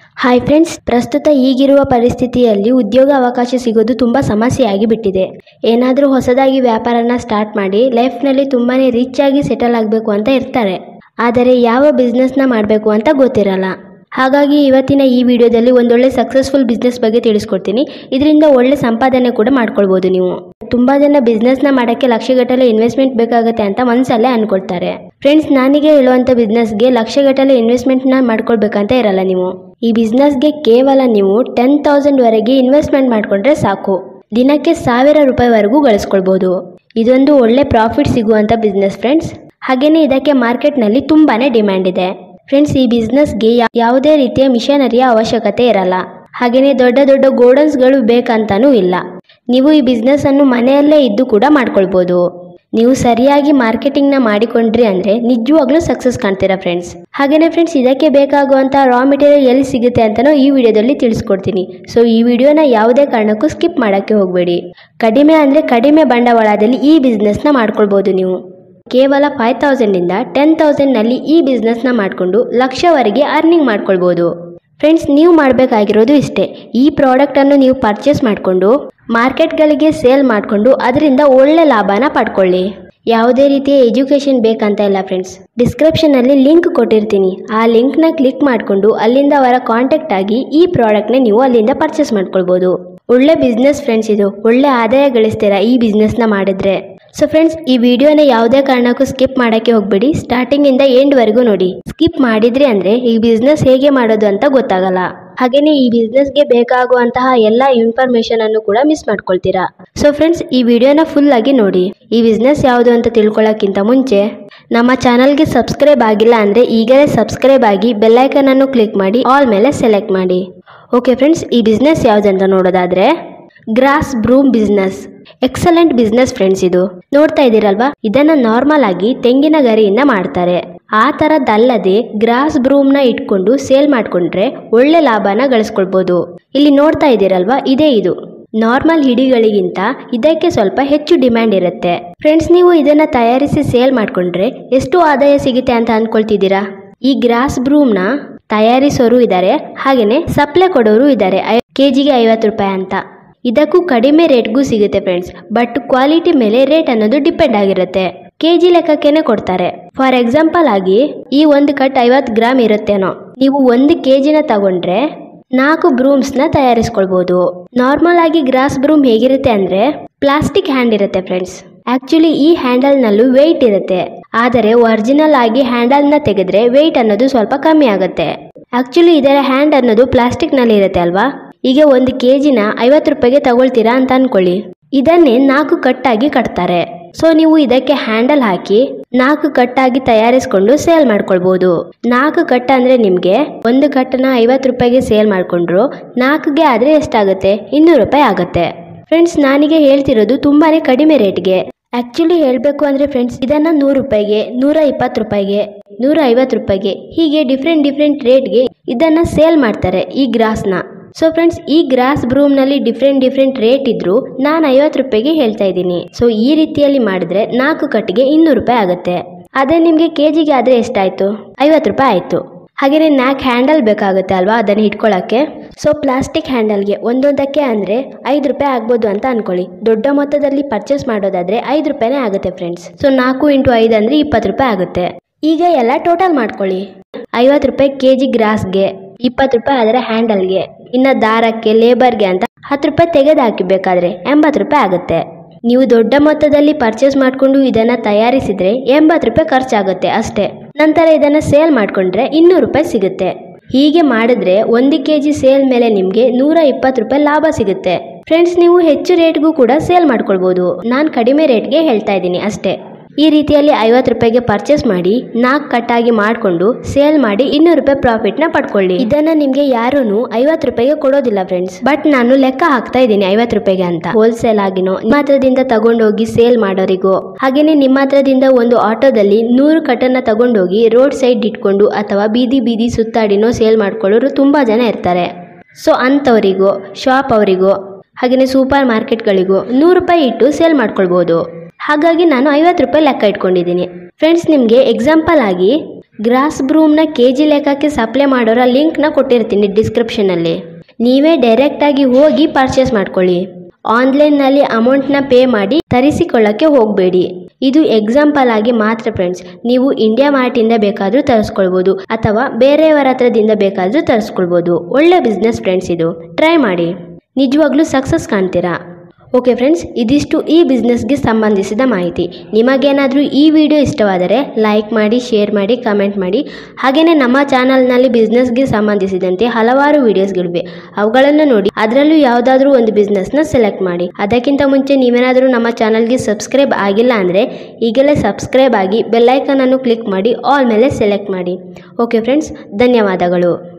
hi friends ಪ್ರಸ್ತುತ ಈಗಿರುವ ಪರಿಸ್ಥಿತಿಯಲ್ಲಿ ಉದ್ಯೋಗ ಅವಕಾಶ ಸಿಗೋದು ತುಂಬ ಸಮಸ್ಯೆಯಾಗಿ ಬಿಟ್ಟಿದೆ ಏನಾದರೂ ಹೊಸದಾಗಿ ವ್ಯಾಪಾರನ ಸ್ಟಾರ್ಟ್ ಮಾಡಿ ಲೈಫ್ನಲ್ಲಿ ತುಂಬಾ ರಿಚ್ ಆಗಿ ಸೆಟಲ್ ಆಗಬೇಕು ಅಂತ ಇರ್ತಾರೆ ಆದರೆ ಯಾವ ಬಿಸ್ನೆಸ್ನ ಮಾಡಬೇಕು ಅಂತ ಗೊತ್ತಿರಲ್ಲ ಹಾಗಾಗಿ ಇವತ್ತಿನ ಈ ವಿಡಿಯೋದಲ್ಲಿ ಒಂದೊಳ್ಳೆ ಸಕ್ಸಸ್ಫುಲ್ ಬಿಸ್ನೆಸ್ ಬಗ್ಗೆ ತಿಳಿಸ್ಕೊಡ್ತೀನಿ ಇದರಿಂದ ಒಳ್ಳೆ ಸಂಪಾದನೆ ಕೂಡ ಮಾಡ್ಕೊಳ್ಬೋದು ನೀವು ತುಂಬ ಜನ ಬಿಸ್ನೆಸ್ನ ಮಾಡೋಕ್ಕೆ ಲಕ್ಷಗಟ್ಟಲೆ ಇನ್ವೆಸ್ಟ್ಮೆಂಟ್ ಬೇಕಾಗುತ್ತೆ ಅಂತ ಒಂದ್ಸಲ ಅನ್ಕೊಳ್ತಾರೆ ಫ್ರೆಂಡ್ಸ್ ನಾನಿಗೆ ಹೇಳುವಂಥ ಬಿಸ್ನೆಸ್ಗೆ ಲಕ್ಷಗಟ್ಟಲೆ ಇನ್ವೆಸ್ಟ್ಮೆಂಟ್ನ ಮಾಡ್ಕೊಳ್ಬೇಕಂತ ಇರಲ್ಲ ನೀವು ಈ ಬಿಸ್ನೆಸ್ಗೆ ಕೇವಲ ನೀವು ಟೆನ್ ತೌಸಂಡ್ವರೆಗೆ ಇನ್ವೆಸ್ಟ್ಮೆಂಟ್ ಮಾಡಿಕೊಂಡ್ರೆ ಸಾಕು ದಿನಕ್ಕೆ ಸಾವಿರ ರೂಪಾಯಿವರೆಗೂ ಗಳಿಸ್ಕೊಳ್ಬೋದು ಇದೊಂದು ಒಳ್ಳೆ ಪ್ರಾಫಿಟ್ ಸಿಗುವಂಥ ಬಿಸ್ನೆಸ್ ಫ್ರೆಂಡ್ಸ್ ಹಾಗೆಯೇ ಇದಕ್ಕೆ ಮಾರ್ಕೆಟ್ನಲ್ಲಿ ತುಂಬಾ ಡಿಮ್ಯಾಂಡ್ ಇದೆ ಫ್ರೆಂಡ್ಸ್ ಈ ಬಿಸ್ನೆಸ್ಗೆ ಯಾ- ಯಾವುದೇ ರೀತಿಯ ಮಿಷನರಿಯ ಅವಶ್ಯಕತೆ ಇರಲ್ಲ ಹಾಗೆಯೇ ದೊಡ್ಡ ದೊಡ್ಡ ಗೋಡನ್ಸ್ಗಳು ಬೇಕಂತನೂ ಇಲ್ಲ ನೀವು ಈ ಬಿಸ್ನೆಸ್ಸನ್ನು ಮನೆಯಲ್ಲೇ ಇದ್ದು ಕೂಡ ಮಾಡ್ಕೊಳ್ಬೋದು ನೀವು ಸರಿಯಾಗಿ ಮಾರ್ಕೆಟಿಂಗ್ನ ಮಾಡಿಕೊಂಡ್ರಿ ಅಂದರೆ ನಿಜವಾಗ್ಲೂ ಸಕ್ಸಸ್ ಕಾಣ್ತೀರಾ ಫ್ರೆಂಡ್ಸ್ ಹಾಗೆಯೇ ಫ್ರೆಂಡ್ಸ್ ಇದಕ್ಕೆ ಬೇಕಾಗುವಂಥ ರಾ ಮೆಟೀರಿಯಲ್ ಎಲ್ಲಿ ಸಿಗುತ್ತೆ ಅಂತಲೂ ಈ ವಿಡಿಯೋದಲ್ಲಿ ತಿಳಿಸ್ಕೊಡ್ತೀನಿ ಸೊ ಈ ವಿಡಿಯೋನ ಯಾವುದೇ ಕಾರಣಕ್ಕೂ ಸ್ಕಿಪ್ ಮಾಡೋಕ್ಕೆ ಹೋಗಬೇಡಿ ಕಡಿಮೆ ಅಂದರೆ ಕಡಿಮೆ ಬಂಡವಾಳದಲ್ಲಿ ಈ ಬಿಸ್ನೆಸ್ನ ಮಾಡ್ಕೊಳ್ಬೋದು ನೀವು ಕೇವಲ ಫೈವ್ ತೌಸಂಡಿಂದ ಟೆನ್ ತೌಸಂಡ್ನಲ್ಲಿ ಈ ಬಿಸ್ನೆಸ್ನ ಮಾಡಿಕೊಂಡು ಲಕ್ಷವರೆಗೆ ಅರ್ನಿಂಗ್ ಮಾಡ್ಕೊಳ್ಬೋದು ಫ್ರೆಂಡ್ಸ್ ನೀವು ಮಾಡಬೇಕಾಗಿರೋದು ಇಷ್ಟೇ ಈ ಪ್ರಾಡಕ್ಟನ್ನು ನೀವು ಪರ್ಚೇಸ್ ಮಾಡಿಕೊಂಡು ಮಾರ್ಕೆಟ್ಗಳಿಗೆ ಸೇಲ್ ಮಾಡಿಕೊಂಡು ಅದರಿಂದ ಒಳ್ಳೆ ಲಾಭನ ಪಡ್ಕೊಳ್ಳಿ ಯಾವುದೇ ರೀತಿಯ ಎಜುಕೇಷನ್ ಬೇಕಂತ ಇಲ್ಲ ಫ್ರೆಂಡ್ಸ್ ಡಿಸ್ಕ್ರಿಪ್ಷನಲ್ಲಿ ಲಿಂಕ್ ಕೊಟ್ಟಿರ್ತೀನಿ ಆ ಲಿಂಕ್ನ ಕ್ಲಿಕ್ ಮಾಡಿಕೊಂಡು ಅಲ್ಲಿಂದ ಅವರ ಕಾಂಟ್ಯಾಕ್ಟ್ ಆಗಿ ಈ ಪ್ರಾಡಕ್ಟ್ನ ನೀವು ಅಲ್ಲಿಂದ ಪರ್ಚೇಸ್ ಮಾಡ್ಕೊಳ್ಬೋದು ಒಳ್ಳೆ ಬಿಸ್ನೆಸ್ ಫ್ರೆಂಡ್ಸ್ ಇದು ಒಳ್ಳೆ ಆದಾಯ ಗಳಿಸ್ತೀರಾ ಈ ಬಿಸ್ನೆಸ್ನ ಮಾಡಿದ್ರೆ ಸೊ ಫ್ರೆಂಡ್ಸ್ ಈ ವಿಡಿಯೋನ ಯಾವುದೇ ಕಾರಣಕ್ಕೂ ಸ್ಕಿಪ್ ಮಾಡೋಕ್ಕೆ ಹೋಗ್ಬೇಡಿ ಸ್ಟಾರ್ಟಿಂಗಿಂದ ಎಂಡ್ವರೆಗೂ ನೋಡಿ ಸ್ಕಿಪ್ ಮಾಡಿದ್ರಿ ಅಂದರೆ ಈ ಬಿಸ್ನೆಸ್ ಹೇಗೆ ಮಾಡೋದು ಅಂತ ಗೊತ್ತಾಗಲ್ಲ ಹಾಗೆಯೇ ಈ ಬಿಸ್ನೆಸ್ಗೆ ಬೇಕಾಗುವಂತಹ ಎಲ್ಲ ಇನ್ಫಾರ್ಮೇಷನ್ ಅನ್ನು ಕೂಡ ಮಿಸ್ ಮಾಡ್ಕೊಳ್ತೀರಾ ಸೊ ಫ್ರೆಂಡ್ಸ್ ಈ ವಿಡಿಯೋನ ಫುಲ್ ಆಗಿ ನೋಡಿ ಈ ಬಿಸ್ನೆಸ್ ಯಾವುದು ಅಂತ ತಿಳ್ಕೊಳ್ಳೋಕ್ಕಿಂತ ಮುಂಚೆ ನಮ್ಮ ಚಾನಲ್ಗೆ ಸಬ್ಸ್ಕ್ರೈಬ್ ಆಗಿಲ್ಲ ಅಂದರೆ ಈಗಲೇ ಸಬ್ಸ್ಕ್ರೈಬ್ ಆಗಿ ಬೆಲ್ಲೈಕನ್ ಅನ್ನು ಕ್ಲಿಕ್ ಮಾಡಿ ಆಲ್ ಮೇಲೆ ಸೆಲೆಕ್ಟ್ ಮಾಡಿ ಓಕೆ ಫ್ರೆಂಡ್ಸ್ ಈ ಬಿಸ್ನೆಸ್ ಯಾವುದಂತ ನೋಡೋದಾದ್ರೆ grass broom business excellent business friends ಇದು ನೋಡ್ತಾ ಇದ್ದೀರಲ್ವಾ ಇದನ್ನ ನಾರ್ಮಲ್ ಆಗಿ ತೆಂಗಿನ ಗರಿಯಿಂದ ಮಾಡ್ತಾರೆ ಆ ಥರದ್ದಲ್ಲದೆ ಗ್ರಾಸ್ ಬ್ರೂಮ್ನ ಇಟ್ಕೊಂಡು ಸೇಲ್ ಮಾಡ್ಕೊಂಡ್ರೆ ಒಳ್ಳೆ ಲಾಭನ ಗಳಿಸ್ಕೊಳ್ಬೋದು ಇಲ್ಲಿ ನೋಡ್ತಾ ಇದ್ದೀರಲ್ವಾ ಇದೇ ಇದು ನಾರ್ಮಲ್ ಹಿಡಿಗಳಿಗಿಂತ ಇದಕ್ಕೆ ಸ್ವಲ್ಪ ಹೆಚ್ಚು ಡಿಮ್ಯಾಂಡ್ ಇರುತ್ತೆ ಫ್ರೆಂಡ್ಸ್ ನೀವು ಇದನ್ನ ತಯಾರಿಸಿ ಸೇಲ್ ಮಾಡ್ಕೊಂಡ್ರೆ ಎಷ್ಟು ಆದಾಯ ಸಿಗುತ್ತೆ ಅಂತ ಅನ್ಕೊಳ್ತಿದ್ದೀರಾ ಈ ಗ್ರಾಸ್ ಬ್ರೂಮ್ನ ತಯಾರಿಸೋರು ಇದ್ದಾರೆ ಹಾಗೆಯೇ ಸಪ್ಲೈ ಕೊಡೋರು ಇದ್ದಾರೆ ಕೆ ಜಿಗೆ ಐವತ್ತು ರೂಪಾಯಿ ಅಂತ ಇದಕ್ಕೂ ಕಡಿಮೆ ರೇಟ್ಗೂ ಸಿಗುತ್ತೆ ಫ್ರೆಂಡ್ಸ್ ಬಟ್ ಕ್ವಾಲಿಟಿ ಮೇಲೆ ರೇಟ್ ಅನ್ನೋದು ಡಿಪೆಂಡ್ ಆಗಿರುತ್ತೆ ಕೆ ಜಿ ಲೆಕ್ಕಕ್ಕೇನೆ ಕೊಡ್ತಾರೆ ಫಾರ್ ಎಕ್ಸಾಂಪಲ್ ಆಗಿ ಈ ಒಂದು ಕಟ್ ಐವತ್ತು ಗ್ರಾಮ್ ಇರುತ್ತೇನೋ ನೀವು ಒಂದು ಕೆ ಜಿನ ತಗೊಂಡ್ರೆ ನಾಲ್ಕು ಬ್ರೂಮ್ಸ್ನ ತಯಾರಿಸ್ಕೊಳ್ಬೋದು ನಾರ್ಮಲ್ ಆಗಿ ಗ್ರಾಸ್ ಬ್ರೂಮ್ ಹೇಗಿರುತ್ತೆ ಅಂದ್ರೆ ಪ್ಲಾಸ್ಟಿಕ್ ಹ್ಯಾಂಡ್ ಇರುತ್ತೆ ಫ್ರೆಂಡ್ಸ್ ಆಕ್ಚುಲಿ ಈ ಹ್ಯಾಂಡಲ್ನಲ್ಲೂ ವೆಯ್ಟ್ ಇರುತ್ತೆ ಆದರೆ ಒರಿಜಿನಲ್ ಆಗಿ ಹ್ಯಾಂಡಲ್ನ ತೆಗೆದ್ರೆ ವೆಯ್ಟ್ ಅನ್ನೋದು ಸ್ವಲ್ಪ ಕಮ್ಮಿ ಆಗುತ್ತೆ ಆಕ್ಚುಲಿ ಇದರ ಹ್ಯಾಂಡ್ ಅನ್ನೋದು ಪ್ಲಾಸ್ಟಿಕ್ ನಲ್ಲಿ ಇರುತ್ತೆ ಅಲ್ವಾ ಈಗ ಒಂದು ಕೆ ಜಿನ ಐವತ್ತು ರೂಪಾಯಿಗೆ ತಗೊಳ್ತೀರಾ ಅಂತ ಅನ್ಕೊಳ್ಳಿ ಇದನ್ನೇ ನಾಲ್ಕು ಕಟ್ಟಾಗಿ ಕಟ್ತಾರೆ ಸೊ ನೀವು ಇದಕ್ಕೆ ಹ್ಯಾಂಡಲ್ ಹಾಕಿ ನಾಲ್ಕು ಕಟ್ಟಾಗಿ ತಯಾರಿಸ್ಕೊಂಡು ಸೇಲ್ ಮಾಡ್ಕೊಳ್ಬಹುದು ನಾಲ್ಕು ಕಟ್ ಅಂದ್ರೆ ನಿಮ್ಗೆ ಒಂದು ಕಟ್ಟನ ಐವತ್ತು ರೂಪಾಯಿಗೆ ಸೇಲ್ ಮಾಡ್ಕೊಂಡ್ರು ನಾಲ್ಕಿಗೆ ಆದ್ರೆ ಎಷ್ಟಾಗುತ್ತೆ ಇನ್ನೂರು ರೂಪಾಯಿ ಆಗುತ್ತೆ ಫ್ರೆಂಡ್ಸ್ ನಾನೀಗ ಹೇಳ್ತಿರೋದು ತುಂಬಾನೇ ಕಡಿಮೆ ರೇಟ್ಗೆ ಆಕ್ಚುಲಿ ಹೇಳಬೇಕು ಅಂದ್ರೆ ಫ್ರೆಂಡ್ಸ್ ಇದನ್ನ ನೂರು ರೂಪಾಯಿಗೆ ನೂರ ಇಪ್ಪತ್ತು ರೂಪಾಯಿಗೆ ನೂರ ಐವತ್ತು ರೂಪಾಯಿಗೆ ಹೀಗೆ ಡಿಫ್ರೆಂಟ್ ಡಿಫ್ರೆಂಟ್ ರೇಟ್ಗೆ ಇದನ್ನ ಸೇಲ್ ಮಾಡ್ತಾರೆ ಈ ಗ್ರಾಸ್ನ ಸೊ ಫ್ರೆಂಡ್ಸ್ ಈ ಗ್ರಾಸ್ ಬ್ರೂಮ್ನಲ್ಲಿ ಡಿಫ್ರೆಂಟ್ ಡಿಫ್ರೆಂಟ್ ರೇಟ್ ಇದ್ರು ನಾನು ಐವತ್ತು ರೂಪಾಯಿಗೆ ಹೇಳ್ತಾ ಇದ್ದೀನಿ ಸೊ ಈ ರೀತಿಯಲ್ಲಿ ಮಾಡಿದ್ರೆ ನಾಲ್ಕು ಕಟ್ಟಿಗೆ ಇನ್ನೂರು ರೂಪಾಯಿ ಆಗುತ್ತೆ ಅದೇ ನಿಮಗೆ ಕೆ ಜಿಗೆ ಆದರೆ ಎಷ್ಟಾಯಿತು ಐವತ್ತು ರೂಪಾಯಿ ಆಯಿತು ಹಾಗೆಯೇ ನಾಲ್ಕು ಹ್ಯಾಂಡಲ್ ಬೇಕಾಗುತ್ತೆ ಅಲ್ವಾ ಅದನ್ನು ಇಟ್ಕೊಳ್ಳೋಕ್ಕೆ ಸೊ ಪ್ಲಾಸ್ಟಿಕ್ ಹ್ಯಾಂಡಲ್ಗೆ ಒಂದೊಂದಕ್ಕೆ ಅಂದರೆ ಐದು ರೂಪಾಯಿ ಆಗ್ಬೋದು ಅಂತ ಅನ್ಕೊಳ್ಳಿ ದೊಡ್ಡ ಮೊತ್ತದಲ್ಲಿ ಪರ್ಚೇಸ್ ಮಾಡೋದಾದ್ರೆ ಐದು ರೂಪಾಯಿನೇ ಆಗುತ್ತೆ ಫ್ರೆಂಡ್ಸ್ ಸೊ ನಾಲ್ಕು ಇಂಟು ಐದು ಅಂದರೆ ಇಪ್ಪತ್ತು ರೂಪಾಯಿ ಆಗುತ್ತೆ ಈಗ ಎಲ್ಲ ಟೋಟಲ್ ಮಾಡ್ಕೊಳ್ಳಿ ಐವತ್ತು ರೂಪಾಯಿ ಕೆ ಜಿ ಗ್ರಾಸ್ಗೆ ಇಪ್ಪತ್ತು ರೂಪಾಯಿ ಅದರ ಹ್ಯಾಂಡಲ್ಗೆ ಇನ್ನು ದಾರಕ್ಕೆ ಲೇಬರ್ಗೆ ಅಂತ ಹತ್ತು ರೂಪಾಯಿ ತೆಗೆದು ಹಾಕಿಬೇಕಾದ್ರೆ ಎಂಬತ್ತು ರೂಪಾಯಿ ಆಗುತ್ತೆ ನೀವು ದೊಡ್ಡ ಮೊತ್ತದಲ್ಲಿ ಪರ್ಚೇಸ್ ಮಾಡಿಕೊಂಡು ಇದನ್ನ ತಯಾರಿಸಿದ್ರೆ ಎಂಬತ್ತು ರೂಪಾಯಿ ಖರ್ಚಾಗುತ್ತೆ ಅಷ್ಟೇ ನಂತರ ಇದನ್ನ ಸೇಲ್ ಮಾಡಿಕೊಂಡ್ರೆ ಇನ್ನೂರು ರೂಪಾಯಿ ಸಿಗುತ್ತೆ ಹೀಗೆ ಮಾಡಿದ್ರೆ ಒಂದು ಕೆ ಜಿ ಸೇಲ್ ಮೇಲೆ ನಿಮಗೆ ನೂರ ಇಪ್ಪತ್ತು ರೂಪಾಯಿ ಲಾಭ ಸಿಗುತ್ತೆ ಫ್ರೆಂಡ್ಸ್ ನೀವು ಹೆಚ್ಚು ರೇಟ್ಗೂ ಕೂಡ ಸೇಲ್ ಮಾಡ್ಕೊಳ್ಬೋದು ನಾನು ಕಡಿಮೆ ರೇಟ್ಗೆ ಹೇಳ್ತಾ ಇದ್ದೀನಿ ಅಷ್ಟೇ ಈ ರೀತಿಯಲ್ಲಿ ಐವತ್ತು ರೂಪಾಯಿಗೆ ಪರ್ಚೇಸ್ ಮಾಡಿ ನಾಲ್ಕು ಕಟ್ಟಾಗಿ ಮಾಡಿಕೊಂಡು ಸೇಲ್ ಮಾಡಿ ಇನ್ನೂರು ರೂಪಾಯಿ ಪ್ರಾಫಿಟ್ನ ಪಡ್ಕೊಳ್ಳಿ ಇದನ್ನ ನಿಮಗೆ ಯಾರೂ ಐವತ್ತು ರೂಪಾಯಿಗೆ ಕೊಡೋದಿಲ್ಲ ಫ್ರೆಂಡ್ಸ್ ಬಟ್ ನಾನು ಲೆಕ್ಕ ಹಾಕ್ತಾ ಇದ್ದೀನಿ ಐವತ್ತು ರೂಪಾಯಿಗೆ ಅಂತ ಹೋಲ್ಸೇಲ್ ಆಗಿನೋ ನಿಮ್ಮ ಹತ್ರದಿಂದ ತಗೊಂಡೋಗಿ ಸೇಲ್ ಮಾಡೋರಿಗೂ ಹಾಗೇನೆ ನಿಮ್ಮ ಹತ್ರದಿಂದ ಒಂದು ಆಟೋದಲ್ಲಿ ನೂರು ಕಟ್ಟನ್ನ ತಗೊಂಡೋಗಿ ರೋಡ್ ಸೈಡ್ ಇಟ್ಕೊಂಡು ಅಥವಾ ಬೀದಿ ಬೀದಿ ಸುತ್ತಾಡಿನೋ ಸೇಲ್ ಮಾಡ್ಕೊಳ್ಳೋರು ತುಂಬಾ ಜನ ಇರ್ತಾರೆ ಸೊ ಅಂಥವರಿಗೂ ಶಾಪ್ ಅವರಿಗೂ ಹಾಗೆಯೇ ಸೂಪರ್ ಮಾರ್ಕೆಟ್ಗಳಿಗೂ ನೂರು ರೂಪಾಯಿ ಇಟ್ಟು ಸೇಲ್ ಮಾಡ್ಕೊಳ್ಬೋದು ಹಾಗಾಗಿ ನಾನು ಐವತ್ತು ರೂಪಾಯಿ ಲೆಕ್ಕ ಇಟ್ಕೊಂಡಿದ್ದೀನಿ ಫ್ರೆಂಡ್ಸ್ ನಿಮಗೆ ಎಕ್ಸಾಂಪಲ್ ಆಗಿ ಗ್ರಾಸ್ ಬ್ರೂಮ್ನ ಕೆ ಜಿ ಲೆಕ್ಕಕ್ಕೆ ಸಪ್ಲೈ ಮಾಡೋರ ಲಿಂಕ್ನ ಕೊಟ್ಟಿರ್ತೀನಿ ಡಿಸ್ಕ್ರಿಪ್ಷನಲ್ಲಿ ನೀವೇ ಡೈರೆಕ್ಟಾಗಿ ಹೋಗಿ ಪರ್ಚೇಸ್ ಮಾಡ್ಕೊಳ್ಳಿ ಆನ್ಲೈನ್ನಲ್ಲಿ ಅಮೌಂಟ್ನ ಪೇ ಮಾಡಿ ತರಿಸಿಕೊಳ್ಳಕ್ಕೆ ಹೋಗಬೇಡಿ ಇದು ಎಕ್ಸಾಂಪಲ್ ಆಗಿ ಮಾತ್ರ ಫ್ರೆಂಡ್ಸ್ ನೀವು ಇಂಡಿಯಾ ಮಾರ್ಟಿಂದ ಬೇಕಾದರೂ ತರಿಸ್ಕೊಳ್ಬೋದು ಅಥವಾ ಬೇರೆಯವರ ಹತ್ರದಿಂದ ಬೇಕಾದರೂ ತರಿಸ್ಕೊಳ್ಬೋದು ಒಳ್ಳೆ ಬಿಸ್ನೆಸ್ ಫ್ರೆಂಡ್ಸ್ ಇದು ಟ್ರೈ ಮಾಡಿ ನಿಜವಾಗ್ಲೂ ಸಕ್ಸಸ್ ಕಾಣ್ತೀರಾ ಓಕೆ ಫ್ರೆಂಡ್ಸ್ ಇದಿಷ್ಟು ಈ ಬಿಸ್ನೆಸ್ಗೆ ಸಂಬಂಧಿಸಿದ ಮಾಹಿತಿ ನಿಮಗೇನಾದರೂ ಈ ವಿಡಿಯೋ ಇಷ್ಟವಾದರೆ ಲೈಕ್ ಮಾಡಿ ಶೇರ್ ಮಾಡಿ ಕಮೆಂಟ್ ಮಾಡಿ ಹಾಗೆಯೇ ನಮ್ಮ ಚಾನಲ್ನಲ್ಲಿ ಬಿಸ್ನೆಸ್ಗೆ ಸಂಬಂಧಿಸಿದಂತೆ ಹಲವಾರು ವಿಡಿಯೋಸ್ಗಳಿವೆ ಅವುಗಳನ್ನು ನೋಡಿ ಅದರಲ್ಲೂ ಯಾವುದಾದ್ರೂ ಒಂದು ಬಿಸ್ನೆಸ್ನ ಸೆಲೆಕ್ಟ್ ಮಾಡಿ ಅದಕ್ಕಿಂತ ಮುಂಚೆ ನೀವೇನಾದರೂ ನಮ್ಮ ಚಾನಲ್ಗೆ ಸಬ್ಸ್ಕ್ರೈಬ್ ಆಗಿಲ್ಲ ಅಂದರೆ ಈಗಲೇ ಸಬ್ಸ್ಕ್ರೈಬ್ ಆಗಿ ಬೆಲ್ಲೈಕನನ್ನು ಕ್ಲಿಕ್ ಮಾಡಿ ಆಲ್ ಮೇಲೆ ಸೆಲೆಕ್ಟ್ ಮಾಡಿ ಓಕೆ ಫ್ರೆಂಡ್ಸ್ ಧನ್ಯವಾದಗಳು